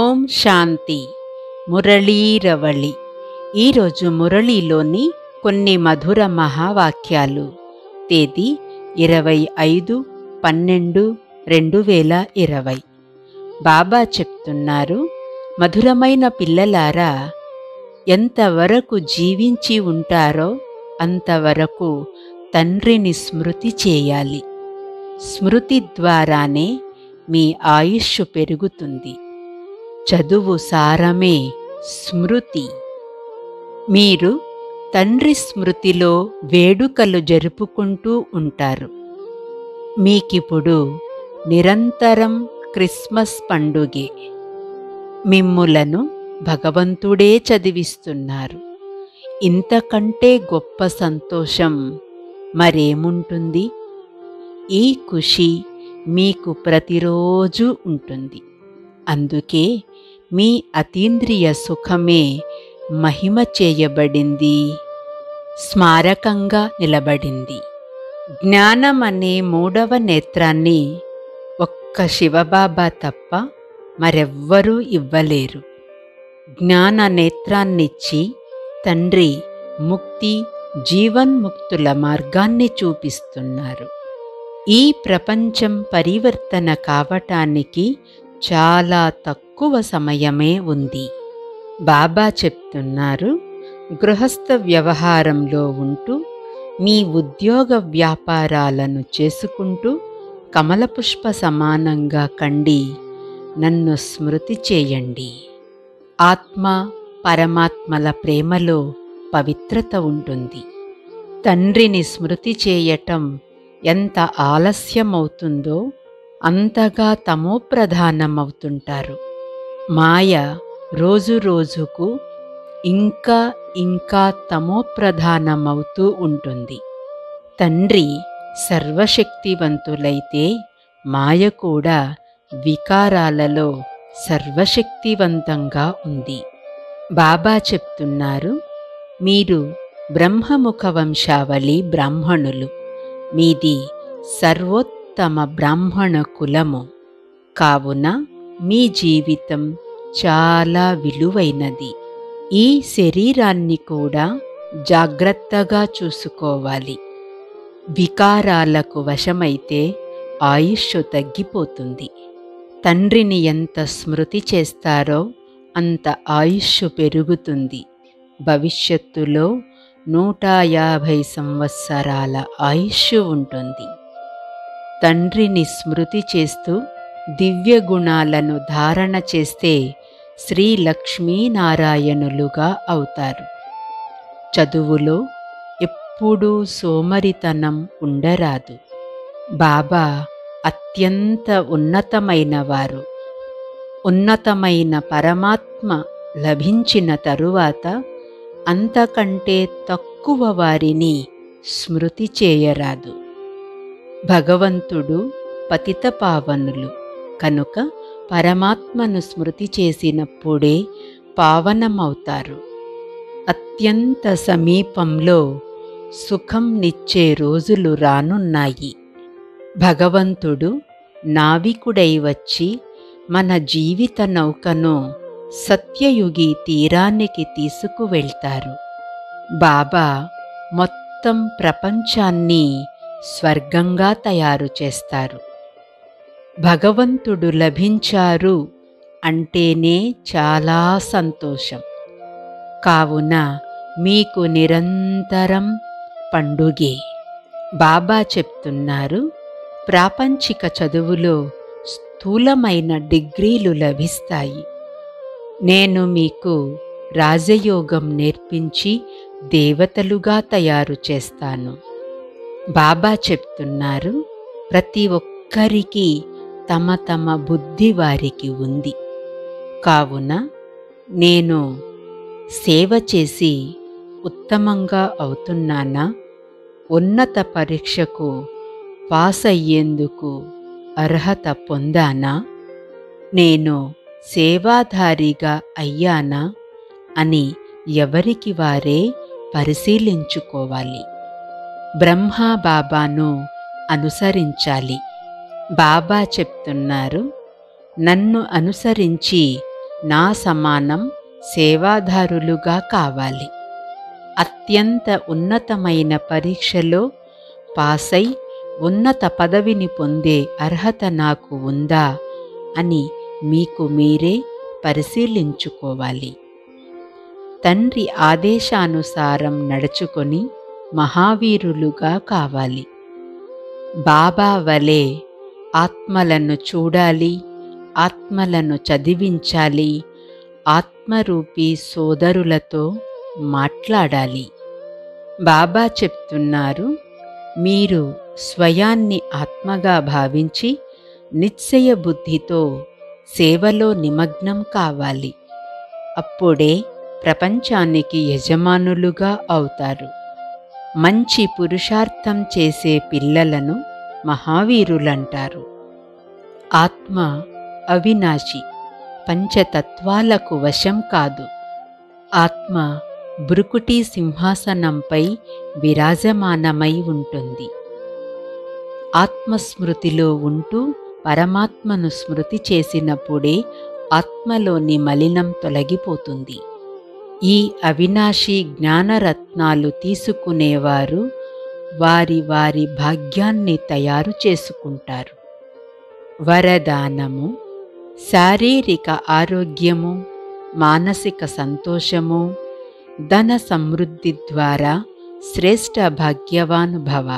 ఓం శాంతి మురళీరవళి ఈరోజు మురళీలోని కొన్ని మధుర మహావాక్యాలు తేదీ ఇరవై ఐదు పన్నెండు రెండు వేల ఇరవై బాబా చెప్తున్నారు మధురమైన పిల్లలారా ఎంతవరకు జీవించి ఉంటారో అంతవరకు తండ్రిని స్మృతి చేయాలి స్మృతి ద్వారానే మీ ఆయుష్ పెరుగుతుంది చదువు సారమే స్మృతి మీరు తండ్రి స్మృతిలో వేడుకలు జరుపుకుంటూ ఉంటారు మీకిప్పుడు నిరంతరం క్రిస్మస్ పండుగే మిమ్ములను భగవంతుడే చదివిస్తున్నారు ఇంతకంటే గొప్ప సంతోషం మరేముంటుంది ఈ ఖుషి మీకు ప్రతిరోజు ఉంటుంది అందుకే మీ అతీంద్రియ సుఖమే మహిమ చేయబడింది స్మారకంగా నిలబడింది జ్ఞానం అనే మూడవ నేత్రాన్ని ఒక్క శివబాబా తప్ప మరెవ్వరూ ఇవ్వలేరు జ్ఞాన నేత్రాన్నిచ్చి తండ్రి ముక్తి జీవన్ముక్తుల మార్గాన్ని చూపిస్తున్నారు ఈ ప్రపంచం పరివర్తన కావటానికి చాలా తక్కువ సమయమే ఉంది బాబా చెప్తున్నారు గృహస్థ వ్యవహారంలో ఉంటూ మీ ఉద్యోగ వ్యాపారాలను చేసుకుంటూ కమలపుష్ప సమానంగా కండి నన్ను స్మృతి చేయండి ఆత్మ పరమాత్మల ప్రేమలో పవిత్రత ఉంటుంది తండ్రిని స్మృతి చేయటం ఎంత ఆలస్యమవుతుందో అంతగా తమోప్రధానమవుతుంటారు మాయ రోజు రోజుకు ఇంకా ఇంకా తమోప్రధానమవుతూ ఉంటుంది తండ్రి సర్వశక్తివంతులైతే మాయ కూడా వికారాలలో సర్వశక్తివంతంగా ఉంది బాబా చెప్తున్నారు మీరు బ్రహ్మముఖ వంశావళి బ్రాహ్మణులు మీది సర్వోత్తమ బ్రాహ్మణ కులము కావున మీ జీవితం చాలా విలువైనది ఈ శరీరాన్ని కూడా జాగ్రత్తగా చూసుకోవాలి వికారాలకు వశమైతే ఆయుష్ తగ్గిపోతుంది తండ్రిని ఎంత స్మృతి చేస్తారో అంత ఆయుష్ పెరుగుతుంది భవిష్యత్తులో నూట యాభై సంవత్సరాల ఆయుష్ ఉంటుంది తండ్రిని స్మృతి చేస్తూ దివ్య గుణాలను ధారణ చేస్తే శ్రీ లక్ష్మీనారాయణులుగా అవుతారు చదువులో ఎప్పుడూ సోమరితనం ఉండరాదు బాబా అత్యంత ఉన్నతమైన వారు ఉన్నతమైన పరమాత్మ లభించిన తరువాత అంతకంటే తక్కువ వారిని స్మృతి చేయరాదు భగవంతుడు పతితపావనులు కనుక పరమాత్మను స్మృతి చేసినప్పుడే పావనమవుతారు అత్యంత సమీపంలో సుఖం నిచ్చే రోజులు రానున్నాయి భగవంతుడు నావికుడై వచ్చి మన జీవిత నౌకను సత్యయుగి తీరానికి తీసుకువెళ్తారు బాబా మొత్తం ప్రపంచాన్ని స్వర్గంగా తయారు చేస్తారు భగవంతుడు లభించారు అంటేనే చాలా సంతోషం కావున మీకు నిరంతరం పండుగే బాబా చెప్తున్నారు ప్రాపంచిక చదువులో స్థూలమైన డిగ్రీలు లభిస్తాయి నేను మీకు రాజయోగం నేర్పించి దేవతలుగా తయారు చేస్తాను బాబా చెప్తున్నారు ప్రతి ఒక్కరికి తమ తమ బుద్ధి వారికి ఉంది కావున నేను సేవ చేసి ఉత్తమంగా అవుతున్నానా ఉన్నత పరీక్షకు పాస్ అయ్యేందుకు అర్హత పొందానా నేను సేవాధారిగా అయ్యానా అని ఎవరికి వారే పరిశీలించుకోవాలి బ్రహ్మా బాబాను అనుసరించాలి బాబా చెప్తున్నారు నన్ను అనుసరించి నా సమానం సేవాదారులుగా కావాలి అత్యంత ఉన్నతమైన పరీక్షలో పాసై ఉన్నత పదవిని పొందే అర్హత నాకు ఉందా అని మీకు మీరే పరిశీలించుకోవాలి తండ్రి ఆదేశానుసారం నడుచుకొని మహావీరులుగా కావాలి బాబా వలె ఆత్మలను చూడాలి ఆత్మలను చదివించాలి ఆత్మరూపీ సోదరులతో మాట్లాడాలి బాబా చెప్తున్నారు మీరు స్వయాన్ని ఆత్మగా భావించి నిశ్చయ బుద్ధితో సేవలో నిమగ్నం కావాలి అప్పుడే ప్రపంచానికి యజమానులుగా అవుతారు మంచి పురుషార్థం చేసే పిల్లలను మహావీరులంటారు ఆత్మ అవినాశి పంచతత్వాలకు వశం కాదు ఆత్మ బృకుటి సింహాసనంపై విరాజమానమై ఉంటుంది ఆత్మస్మృతిలో ఉంటూ పరమాత్మను స్మృతి చేసినప్పుడే ఆత్మలోని మలినం తొలగిపోతుంది ఈ అవినాశి జ్ఞానరత్నాలు తీసుకునేవారు వారి వారి భాగ్యాన్ని తయారు చేసుకుంటారు వరదానము శారీరక ఆరోగ్యము మానసిక సంతోషము ధన సమృద్ధి ద్వారా శ్రేష్ఠ భాగ్యవాన్ భవ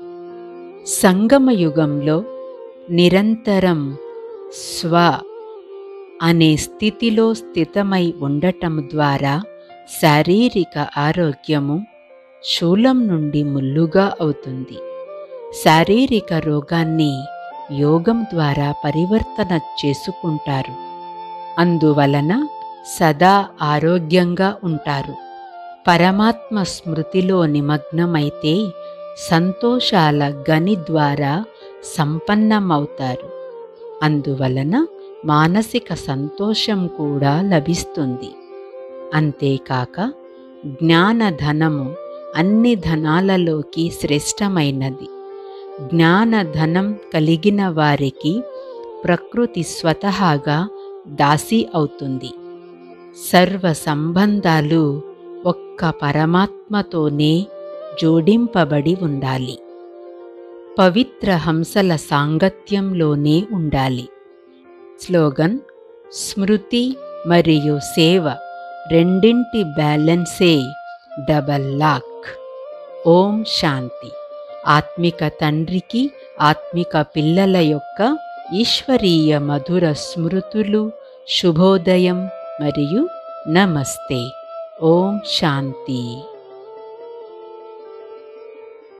సంగమయుగంలో నిరంతరం స్వ అనే స్థితిలో స్థితమై ఉండటం ద్వారా శారీరక ఆరోగ్యము శూలం నుండి ముల్లుగా అవుతుంది శారీరక రోగాన్ని యోగం ద్వారా పరివర్తన చేసుకుంటారు అందువలన సదా ఆరోగ్యంగా ఉంటారు పరమాత్మ స్మృతిలో నిమగ్నమైతే సంతోషాల గని ద్వారా సంపన్నమవుతారు అందువలన మానసిక సంతోషం కూడా లభిస్తుంది అంతేకాక జ్ఞానధనము అన్ని ధనాలలోకి శ్రేష్టమైనది జ్ఞానధనం కలిగిన వారికి ప్రకృతి స్వతహాగా దాసి అవుతుంది సర్వ సంబంధాలు ఒక్క పరమాత్మతోనే జోడింపబడి ఉండాలి పవిత్ర హంసల సాంగత్యంలోనే ఉండాలి స్లోగన్ స్మృతి మరియు సేవ రెండింటి బ్యాలెన్సే డబల్ లాక్ ఓం శాంతి ఆత్మిక తండ్రికి ఆత్మిక పిల్లల యొక్క ఈశ్వరీయ మధుర స్మృతులు శుభోదయం మరియు నమస్తే ఓం శాంతి